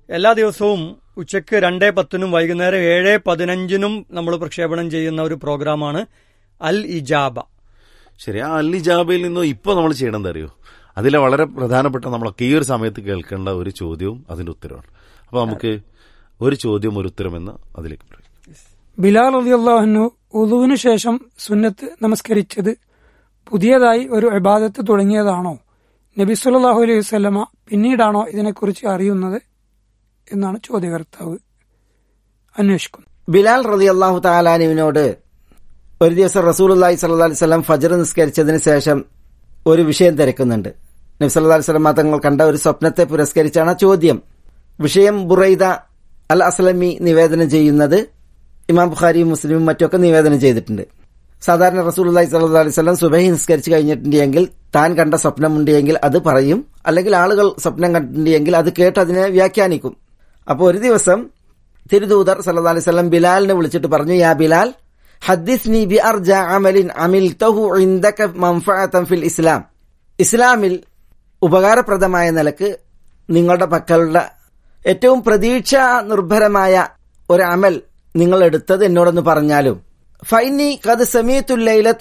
എല്ലാ ദിവസവും ഉച്ചയ്ക്ക് രണ്ടേ പത്തിനും വൈകുന്നേരം ഏഴ് പതിനഞ്ചിനും നമ്മൾ പ്രക്ഷേപണം ചെയ്യുന്ന ഒരു പ്രോഗ്രാമാണ് അൽ ഇജാബ ശരി ആ അല്ലി ജാബയിൽ നിന്നും ഇപ്പൊ നമ്മൾ ചെയ്യണം എന്താ അറിയോ അതിലെ വളരെ പ്രധാനപ്പെട്ട നമ്മളൊക്കെ ഈ ഒരു സമയത്ത് കേൾക്കേണ്ട ഒരു ചോദ്യവും അതിന്റെ ഉത്തരവാണ് അപ്പൊ നമുക്ക് ഒരു ചോദ്യം ഒരു ഉത്തരം എന്ന് അതിലേക്ക് പറയും ബിലാൽ റളിയല്ലാഹു ഉദുവിനു ശേഷം സുന്നത്ത് നമസ്കരിച്ചത് പുതിയതായി ഒരു ഇബാദത്ത് തുടങ്ങിയതാണോ നബി സല്ലല്ലാഹു അലൈഹി വസല്ലമ പിന്നീടാണോ ഇതിനെക്കുറിച്ച് അറിയുന്നത് എന്നാണ് ചോദ്യകർത്താവ് അന്വേഷിക്കുന്നത് ബിലാൽ റതി അള്ളാഹു താലാനുവിനോട് ഒരു ദിവസം റസൂലുല്ലാഹി സല്ലാ അലൈഹി സ്വലം ഫജർ നിസ്കരിച്ചതിന് ശേഷം ഒരു വിഷയം തിരക്കുന്നുണ്ട് നബി സല്ലാ അലൈഹി സ്വലം തങ്ങൾ കണ്ട ഒരു സ്വപ്നത്തെ പുരസ്കരിച്ചാണ് ആ ചോദ്യം വിഷയം ബുറൈദ അൽ അസ്ലമി നിവേദനം ചെയ്യുന്നത് ഇമാം ബുഖാരിയും മുസ്ലിമും മറ്റൊക്കെ നിവേദനം ചെയ്തിട്ടുണ്ട് സാധാരണ റസൂലുല്ലാഹി സല്ലാ അലൈഹി സ്വലം സുബഹി നിസ്കരിച്ച് കഴിഞ്ഞിട്ടുണ്ടെങ്കിൽ താൻ കണ്ട സ്വപ്നമുണ്ടെങ്കിൽ അത് പറയും അല്ലെങ്കിൽ ആളുകൾ സ്വപ്നം കണ്ടിട്ടുണ്ടെങ്കിൽ അത് കേട്ട് അതിനെ വ്യാഖ്യാനിക്കും അപ്പോൾ ഒരു ദിവസം തിരുദൂതർ സല്ലല്ലാഹു അലൈഹി വസല്ലം ബിലാലിനെ വിളിച്ചിട്ട് പറഞ്ഞു യാ ബിലാൽ ഹദ്ദിസ്നി ബി അർജ അമലിൻ അമിൽതഹു ഇൻദക മൻഫഅതൻ ഫിൽ ഇസ്ലാം ഇസ്ലാമിൽ ഉപകാരപ്രദമായ നിലക്ക് നിങ്ങളുടെ പക്കളുടെ ഏറ്റവും പ്രതീക്ഷ നിർഭരമായ ഒരു അമൽ നിങ്ങൾ എടുത്തത് എന്നോടൊന്ന് പറഞ്ഞാലും ഫൈനി കത് സമീത്തുൽ ലൈലത്ത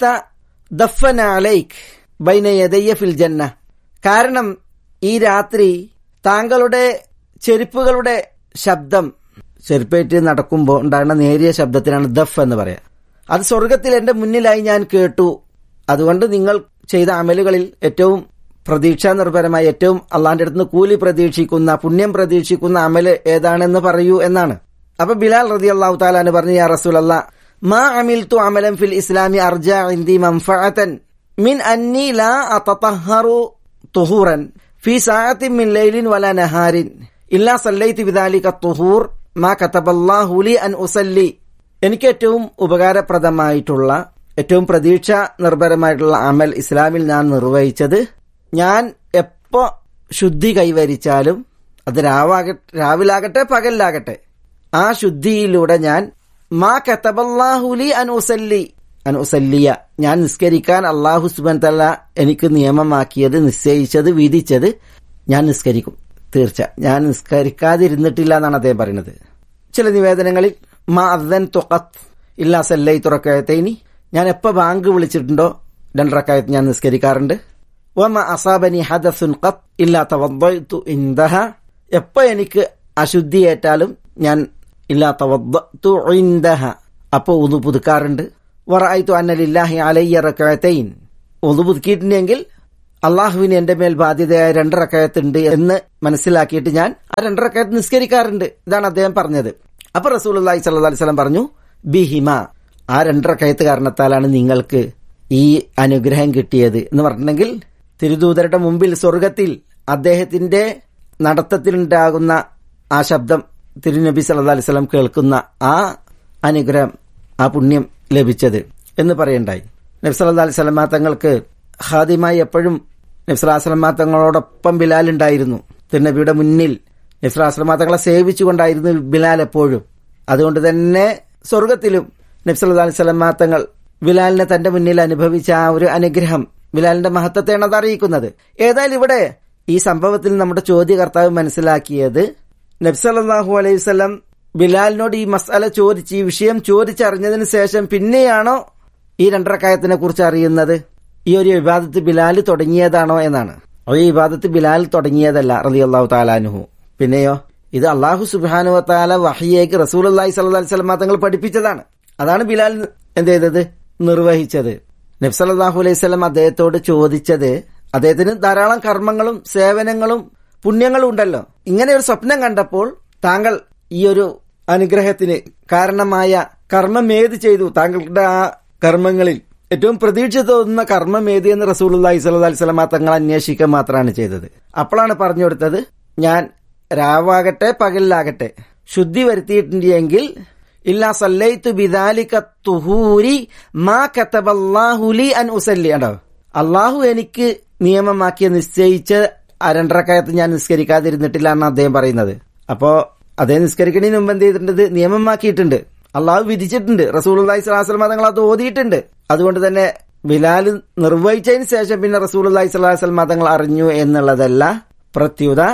ദഫന അലൈക് ബൈന യദയ്യ ഫിൽ ജന്ന കാരണം ഈ രാത്രി താങ്കളുടെ ചെരുപ്പുകളുടെ ശബ്ദം ചെരുപ്പേറ്റ് നടക്കുമ്പോൾ ഉണ്ടാകുന്ന നേരിയ ശബ്ദത്തിനാണ് ദഫ് എന്ന് പറയാം അത് സ്വർഗത്തിൽ എന്റെ മുന്നിലായി ഞാൻ കേട്ടു അതുകൊണ്ട് നിങ്ങൾ ചെയ്ത അമലുകളിൽ ഏറ്റവും പ്രതീക്ഷാ നിർഭരമായി ഏറ്റവും അള്ളാന്റെ അടുത്ത് നിന്ന് കൂലി പ്രതീക്ഷിക്കുന്ന പുണ്യം പ്രതീക്ഷിക്കുന്ന അമല് ഏതാണെന്ന് പറയൂ എന്നാണ് അപ്പൊ ബിലാൽ റതി അള്ളാഹു താലാന് പറഞ്ഞു യാ റസൂൽ അല്ലാ മാ അമിൽ തു അമലം ഫിൽ ഇസ്ലാമി അർജ ഇന്ദി മംഫഅതൻ മിൻ അന്നി ലാ അതതഹറു തുഹൂറൻ ഫി സാഅത്തിൻ മിൻ ലൈലിൻ വല നഹാരിൻ ഇല്ലാ സല്ലൈതി ബിദാലിക തുഹൂർ മാ കതബല്ലാഹു ലി അൻ ഉസല്ലി എനിക്ക് ഏറ്റവും ഉപകാരപ്രദമായിട്ടുള്ള ഏറ്റവും പ്രതീക്ഷ നിർഭരമായിട്ടുള്ള അമൽ ഇസ്ലാമിൽ ഞാൻ നിർവഹിച്ചത് ഞാൻ എപ്പോ ശുദ്ധി കൈവരിച്ചാലും അത് രാവാകട്ടെ രാവിലാകട്ടെ പകലിലാകട്ടെ ആ ശുദ്ധിയിലൂടെ ഞാൻ മാ കത്തബല്ലാഹുലി അനുസല്ലി അനുസല്ലിയ ഞാൻ നിസ്കരിക്കാൻ അള്ളാഹു സുബൻ തല്ല എനിക്ക് നിയമമാക്കിയത് നിശ്ചയിച്ചത് വിധിച്ചത് ഞാൻ നിസ്കരിക്കും തീർച്ച ഞാൻ നിസ്കരിക്കാതിരുന്നിട്ടില്ല എന്നാണ് അദ്ദേഹം പറയുന്നത് ചില നിവേദനങ്ങളിൽ മാ അദൻ തുഖത്ത് ഇല്ലാ സല്ലൈ തുറക്കയത്തേനി ഞാൻ എപ്പോ ബാങ്ക് വിളിച്ചിട്ടുണ്ടോ രണ്ടറക്കായത്ത് ഞാൻ നിസ്കരിക്കാറുണ്ട് വമ അസാബനി ഹദസുൻ ഖത്ത് ഇല്ലാ തവദ്ദു ഇൻദഹ എപ്പോ എനിക്ക് അശുദ്ധിയേറ്റാലും ഞാൻ ഇല്ലാ തവദ്ദു ഇൻദഹ അപ്പോ ഉതു പുതുക്കാറുണ്ട് വറഅയ്തു അന്നലില്ലാഹി അലയ്യ റകഅതൈൻ ഉതു പുതുക്കിയിട്ടുണ്ടെങ്കിൽ അള്ളാഹുവിന് എന്റെ മേൽ ബാധ്യതയായ രണ്ടറക്കയത്തുണ്ട് എന്ന് മനസ്സിലാക്കിയിട്ട് ഞാൻ ആ രണ്ടറക്കയത്ത് നിസ്കരിക്കാറുണ്ട് ഇതാണ് അദ്ദേഹം പറഞ്ഞത് അപ്പൊ റസൂൽ അള്ളാഹി സല്ലി സ്വലം പറഞ്ഞു ബിഹിമ ആ രണ്ടറക്കയത്ത് കാരണത്താലാണ് നിങ്ങൾക്ക് ഈ അനുഗ്രഹം കിട്ടിയത് എന്ന് പറഞ്ഞിട്ടുണ്ടെങ്കിൽ തിരുദൂതരുടെ മുമ്പിൽ സ്വർഗത്തിൽ അദ്ദേഹത്തിന്റെ നടത്തത്തിലുണ്ടാകുന്ന ആ ശബ്ദം തിരുനബി സല്ലാ അലൈഹി സ്വലം കേൾക്കുന്ന ആ അനുഗ്രഹം ആ പുണ്യം ലഭിച്ചത് എന്ന് പറയണ്ടായി നബി സല്ലാ അലൈഹി സ്വലമ തങ്ങൾക്ക് ഹാദിമായി എപ്പോഴും നബ്സലാസ്ലമ തങ്ങളോടൊപ്പം ബിലാൽ ഉണ്ടായിരുന്നു തിരുനബിയുടെ മുന്നിൽ നബ്സലാസ്ലമ തങ്ങളെ സേവിച്ചുകൊണ്ടായിരുന്നു ബിലാൽ എപ്പോഴും അതുകൊണ്ട് തന്നെ സ്വർഗത്തിലും നബ്സല്ലാ അലൈഹി സ്വലമ തങ്ങൾ ബിലാലിനെ തന്റെ മുന്നിൽ അനുഭവിച്ച ആ ഒരു അനുഗ്രഹം ബിലാലിന്റെ മഹത്വത്തെയാണ് അത് അറിയിക്കുന്നത് ഏതായാലും ഇവിടെ ഈ സംഭവത്തിൽ നമ്മുടെ ചോദ്യകർത്താവ് മനസ്സിലാക്കിയത് നബ്സല്ലാഹു അലൈഹി സ്വലം ബിലാലിനോട് ഈ മസാല ചോദിച്ച് ഈ വിഷയം ചോദിച്ചറിഞ്ഞതിന് ശേഷം പിന്നെയാണോ ഈ രണ്ടരക്കായത്തിനെ കുറിച്ച് അറിയുന്നത് ഈ ഒരു വിവാദത്ത് ബിലാൽ തുടങ്ങിയതാണോ എന്നാണ് ഈ വിവാദത്ത് ബിലാൽ തുടങ്ങിയതല്ല റലി അള്ളാഹു താലാനുഹു പിന്നെയോ ഇത് അള്ളാഹു സുബാനു താല വഹിയേക്ക് റസൂൽ അള്ളാഹി സല്ലി സ്വലമ തങ്ങൾ പഠിപ്പിച്ചതാണ് അതാണ് ബിലാൽ എന്ത് ചെയ്തത് നിർവഹിച്ചത് നബ്സല്ലാഹു അലൈഹി സ്വലം അദ്ദേഹത്തോട് ചോദിച്ചത് അദ്ദേഹത്തിന് ധാരാളം കർമ്മങ്ങളും സേവനങ്ങളും പുണ്യങ്ങളും ഉണ്ടല്ലോ ഇങ്ങനെ ഒരു സ്വപ്നം കണ്ടപ്പോൾ താങ്കൾ ഈ ഒരു അനുഗ്രഹത്തിന് കാരണമായ കർമ്മം ഏത് ചെയ്തു താങ്കളുടെ ആ കർമ്മങ്ങളിൽ ഏറ്റവും പ്രതീക്ഷ തോന്നുന്ന കർമ്മം ഏത് എന്ന് റസൂൽ അള്ളാഹി സ്വല്ലി സ്വലമ തങ്ങൾ അന്വേഷിക്കുക മാത്രമാണ് ചെയ്തത് അപ്പോഴാണ് പറഞ്ഞു കൊടുത്തത് ഞാൻ രാവാകട്ടെ പകലിലാകട്ടെ ശുദ്ധി വരുത്തിയിട്ടുണ്ടെങ്കിൽ ഇല്ലാ സല്ലൈത്തു ബിദാലിക തുഹൂരി മാ കത്തബല്ലാഹുലി അൻ ഉസല്ലി ഉണ്ടോ അള്ളാഹു എനിക്ക് നിയമമാക്കിയ നിശ്ചയിച്ച് അരണ്ടരക്കായത്ത് ഞാൻ നിസ്കരിക്കാതിരുന്നിട്ടില്ല എന്നാണ് അദ്ദേഹം പറയുന്നത് അപ്പോ അദ്ദേഹം നിസ്കരിക്കണതിന് മുമ്പ് എന്ത് ചെയ്തിട്ടുണ്ട് നിയമമാക്കിയിട്ടുണ്ട് അള്ളാഹു വിധിച്ചിട്ടുണ്ട് റസൂൽ അള്ളാഹി സ്വലാസ്ലം തങ്ങൾ അത് ഓതിയിട്ടുണ്ട് അതുകൊണ്ട് തന്നെ ബിലാൽ നിർവഹിച്ചതിന് ശേഷം പിന്നെ റസൂൽ അള്ളാഹി സ്വലാസ്ലം തങ്ങൾ അറിഞ്ഞു എന്നുള്ളതല്ല പ്രത്യുത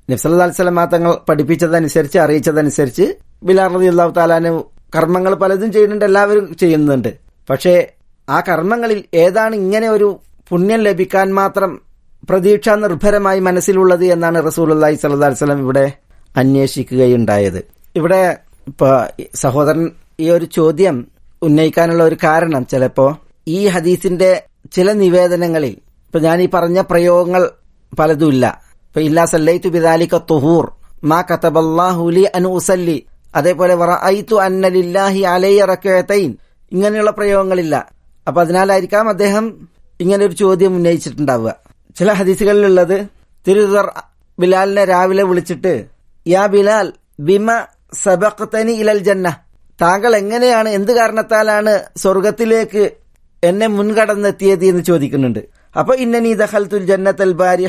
നബ്സല്ലാ അലിസ്ലാം തങ്ങൾ പഠിപ്പിച്ചതനുസരിച്ച് അറിയിച്ചതനുസരിച്ച് ബിലാർ റതി അള്ളാഹു താലാന് കർമ്മങ്ങൾ പലതും ചെയ്യുന്നുണ്ട് എല്ലാവരും ചെയ്യുന്നുണ്ട് പക്ഷേ ആ കർമ്മങ്ങളിൽ ഏതാണ് ഇങ്ങനെ ഒരു പുണ്യം ലഭിക്കാൻ മാത്രം പ്രതീക്ഷ നിർഭരമായി മനസ്സിലുള്ളത് എന്നാണ് റസൂൽ അള്ളാഹി സല്ലാ വസ്ലം ഇവിടെ അന്വേഷിക്കുകയുണ്ടായത് ഇവിടെ ഇപ്പൊ സഹോദരൻ ഈ ഒരു ചോദ്യം ഉന്നയിക്കാനുള്ള ഒരു കാരണം ചിലപ്പോ ഈ ഹദീസിന്റെ ചില നിവേദനങ്ങളിൽ ഇപ്പൊ ഞാൻ ഈ പറഞ്ഞ പ്രയോഗങ്ങൾ പലതും ഇല്ല ഇപ്പൊ ഇല്ലാ സല്ലൈത്തു ബിദാലിക തുഹൂർ മാ കതബല്ലാഹുലി അൻ ഉസല്ലി അതേപോലെ വറഅയ്തു അന്ന ലില്ലാഹി അലയ്യ റകഅതൈൻ ഇങ്ങനെയുള്ള പ്രയോഗങ്ങളില്ല അപ്പൊ അതിനാലായിരിക്കാം അദ്ദേഹം ഇങ്ങനെ ഒരു ചോദ്യം ഉന്നയിച്ചിട്ടുണ്ടാവുക ചില ഹദീസുകളിലുള്ളത് തിരുതർ ബിലാലിനെ രാവിലെ വിളിച്ചിട്ട് യാ ബിലാൽ ബിമ സബഖ്തനി ഇലൽ ജന്ന താങ്കൾ എങ്ങനെയാണ് എന്ത് കാരണത്താലാണ് സ്വർഗത്തിലേക്ക് എന്നെ മുൻകടന്നെത്തിയത് എന്ന് ചോദിക്കുന്നുണ്ട് അപ്പൊ ഇന്നനി ദഖൽത്തുൽ ജന്നത്തൽ ബാരിഹ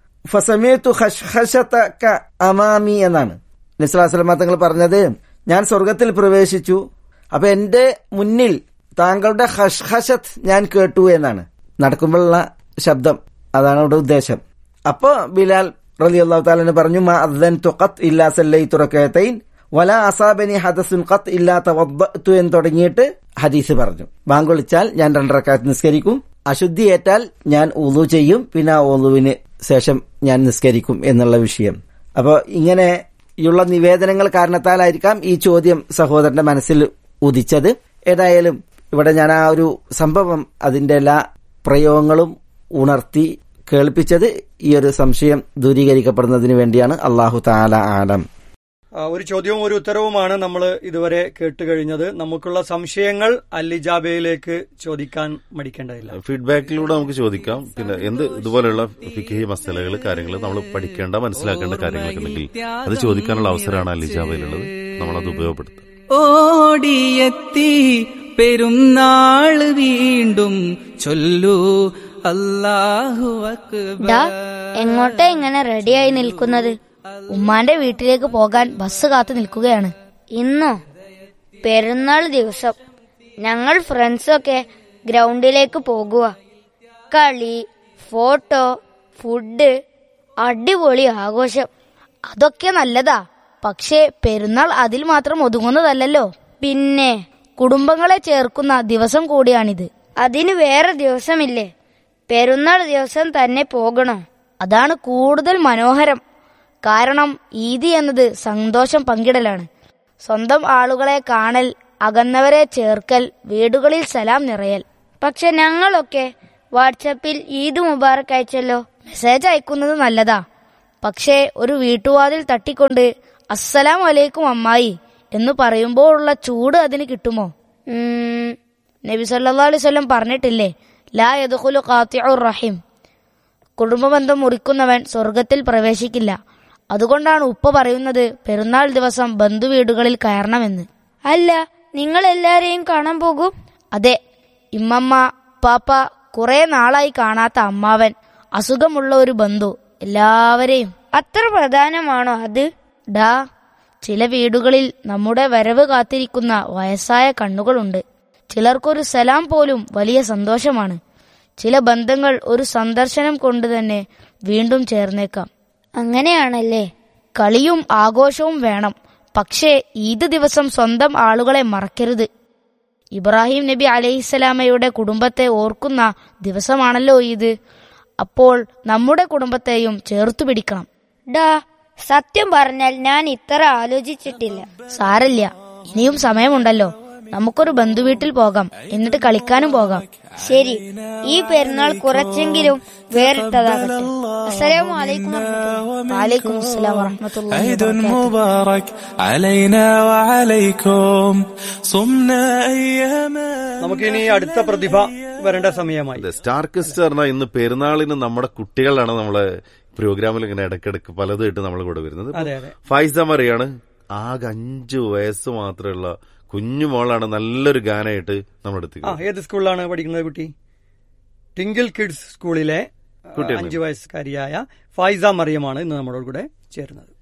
ഫസമീതു ഖശ്ഖശതക അമാമി എന്നാണ് നിസ്ലാസ്ലമ തങ്ങൾ പറഞ്ഞത് ഞാൻ സ്വർഗത്തിൽ പ്രവേശിച്ചു അപ്പൊ എന്റെ മുന്നിൽ താങ്കളുടെ ഹഷ്ഹഷത്ത് ഞാൻ കേട്ടു എന്നാണ് നടക്കുമ്പോഴുള്ള ശബ്ദം അതാണ് അവിടെ ഉദ്ദേശം അപ്പോ ബിലാൽ റലി അള്ളാഹു താലന് പറഞ്ഞു മാ അദ്ദൻ തുഖത്ത് ഇല്ലാ സല്ലൈതു റകഅതൈൻ വല അസാബനി ഹദസുൻ ഖത്ത് ഇല്ലാ തവദ്ദഅതു എന്ന് തുടങ്ങിയിട്ട് ഹദീസ് പറഞ്ഞു ബാങ്ക് വിളിച്ചാൽ ഞാൻ രണ്ടരക്കാത്ത് നിസ്കരിക്കും അശുദ്ധി ഏറ്റാൽ ഞാൻ ഉളു ചെയ്യും പിന്നെ ആ ഉളുവിന് ശേഷം ഞാൻ നിസ്കരിക്കും എന്നുള്ള വിഷയം അപ്പോൾ ഇങ്ങനെയുള്ള നിവേദനങ്ങൾ കാരണത്താലായിരിക്കാം ഈ ചോദ്യം സഹോദരന്റെ മനസ്സിൽ ഉദിച്ചത് ഏതായാലും ഇവിടെ ഞാൻ ആ ഒരു സംഭവം അതിന്റെ എല്ലാ പ്രയോഗങ്ങളും ഉണർത്തി കേൾപ്പിച്ചത് ഈ ഒരു സംശയം ദൂരീകരിക്കപ്പെടുന്നതിന് വേണ്ടിയാണ് അള്ളാഹു താല ആലം ആ, ഒരു ചോദ്യവും ഒരു ഉത്തരവുമാണ് നമ്മൾ ഇതുവരെ കേട്ടുകഴിഞ്ഞത് നമുക്കുള്ള സംശയങ്ങൾ അല്ലിജാബയിലേക്ക് ചോദിക്കാൻ മടിക്കേണ്ടതില്ല ഫീഡ്ബാക്കിലൂടെ നമുക്ക് ചോദിക്കാം പിന്നെ എന്ത് ഇതുപോലെയുള്ള ഫിഖഹി മസലകൾ കാര്യങ്ങൾ നമ്മൾ പഠിക്കേണ്ട മനസ്സിലാക്കേണ്ട കാര്യങ്ങളൊക്കെ ഉണ്ടെങ്കിൽ അത് ചോദിക്കാനുള്ള അവസരമാണ് അലിജാബയിലുള്ളത് നമ്മളത് ഉപയോഗപ്പെടുത്തുക ഓടിയെത്തി പെരുന്നാള് വീണ്ടും ചൊല്ലൂ അല്ലാഹു ഡാ അക്ബർ എങ്ങോട്ടാ ഇങ്ങനെ റെഡിയായി നിൽക്കുന്നത് ഉമ്മാന്റെ വീട്ടിലേക്ക് പോകാൻ ബസ് കാത്തു നിൽക്കുകയാണ് ഇന്നോ പെരുന്നാൾ ദിവസം ഞങ്ങൾ ഫ്രണ്ട്സൊക്കെ ഗ്രൗണ്ടിലേക്ക് പോകുക കളി ഫോട്ടോ ഫുഡ് അടിപൊളി ആഘോഷം അതൊക്കെ നല്ലതാ പക്ഷേ പെരുന്നാൾ അതിൽ മാത്രം ഒതുങ്ങുന്നതല്ലല്ലോ പിന്നെ കുടുംബങ്ങളെ ചേർക്കുന്ന ദിവസം കൂടിയാണിത് അതിന് വേറെ ദിവസമില്ലേ പെരുന്നാൾ ദിവസം തന്നെ പോകണോ അതാണ് കൂടുതൽ മനോഹരം കാരണം ഈദ് എന്നത് സന്തോഷം പങ്കിടലാണ് സ്വന്തം ആളുകളെ കാണൽ അകന്നവരെ ചേർക്കൽ വീടുകളിൽ സലാം നിറയൽ പക്ഷെ ഞങ്ങളൊക്കെ വാട്സപ്പിൽ ഈദ് മുബാറക് അയച്ചല്ലോ മെസ്സേജ് അയക്കുന്നത് നല്ലതാ പക്ഷേ ഒരു വീട്ടുവാതിൽ തട്ടിക്കൊണ്ട് അസ്സലാം വലൈക്കും അമ്മായി എന്ന് പറയുമ്പോഴുള്ള ചൂട് അതിന് കിട്ടുമോ ഉം, നബി സല്ലല്ലാഹു അലൈഹി വസല്ലം പറഞ്ഞിട്ടില്ലേ ലാ യദ്ഖുലു ഖാത്തിഉർ റഹിം കുടുംബബന്ധം മുറിക്കുന്നവൻ സ്വർഗത്തിൽ പ്രവേശിക്കില്ല അതുകൊണ്ടാണ് ഉപ്പ പറയുന്നത് പെരുന്നാൾ ദിവസം ബന്ധുവീടുകളിൽ കയറണമെന്ന് അല്ല നിങ്ങൾ എല്ലാരെയും കാണാൻ പോകും അതെ ഇമ്മമ്മ പാപ്പ കുറെ നാളായി കാണാത്ത അമ്മാവൻ അസുഖമുള്ള ഒരു ബന്ധു എല്ലാവരെയും അത്ര പ്രധാനമാണോ അത് ഡാ ചില വീടുകളിൽ നമ്മുടെ വരവ് കാത്തിരിക്കുന്ന വയസ്സായ കണ്ണുകളുണ്ട് ചിലർക്കൊരു സലാം പോലും വലിയ സന്തോഷമാണ് ചില ബന്ധങ്ങൾ ഒരു സന്ദർശനം കൊണ്ട് തന്നെ വീണ്ടും ചേർന്നേക്കാം അങ്ങനെയാണല്ലേ കളിയും ആഘോഷവും വേണം പക്ഷേ ഈദ് ദിവസം സ്വന്തം ആളുകളെ മറക്കരുത് ഇബ്രാഹിം നബി അലൈഹിസ്സലാമയുടെ കുടുംബത്തെ ഓർക്കുന്ന ദിവസമാണല്ലോ ഈദ് അപ്പോൾ നമ്മുടെ കുടുംബത്തെയും ചേർത്തു പിടിക്കണം ഡാ സത്യം പറഞ്ഞാൽ ഞാൻ ഇത്ര ആലോചിച്ചിട്ടില്ല സാരല്ല ഇനിയും സമയമുണ്ടല്ലോ നമുക്കൊരു ബന്ധുവീട്ടിൽ പോകാം എന്നിട്ട് കളിക്കാനും പോകാം ശരി ഈ പെരുന്നാൾ കുറച്ചെങ്കിലും വേറിട്ടതാകട്ടെ അസ്സലാമു അലൈക്കും വറഹ്മത്തുള്ളാഹി. വഅലൈക്കും അസ്സലാം വറഹ്മത്തുള്ളാഹി عيد വബറകാതുഹു. مبارك علينا وعليكم صمنا أياما നമുക്കിനി അടുത്ത പ്രതിഭ വരേണ്ട സമയമായി അതെ സ്റ്റാർ കിസ്റ്റ് പറഞ്ഞാൽ ഇന്ന് പെരുന്നാളിന് നമ്മുടെ കുട്ടികളാണ് നമ്മളെ പ്രോഗ്രാമിൽ ഇങ്ങനെ ഇടയ്ക്കിടയ്ക്ക് പലതായിട്ട് നമ്മളെ കൂടെ വരുന്നത് അതെ അതെ ഫൈസ മറിയാണ് ആകെ അഞ്ചു വയസ്സ് മാത്രമുള്ള കുഞ്ഞു മോളാണ് നല്ലൊരു ഗാനമായിട്ട് നമ്മുടെ ആ അടുത്തേക്ക് ഏത് സ്കൂളിലാണ് പഠിക്കുന്നത് കുട്ടി ടിങ്കിൾ കിഡ്സ് സ്കൂളിലെ ആ, കുട്ടിയാണ്. അഞ്ചു വയസ്സുകാരിയായ ഫൈസ മറിയമാണ് ഇന്ന് നമ്മളോട് കൂടെ ചേരുന്നത്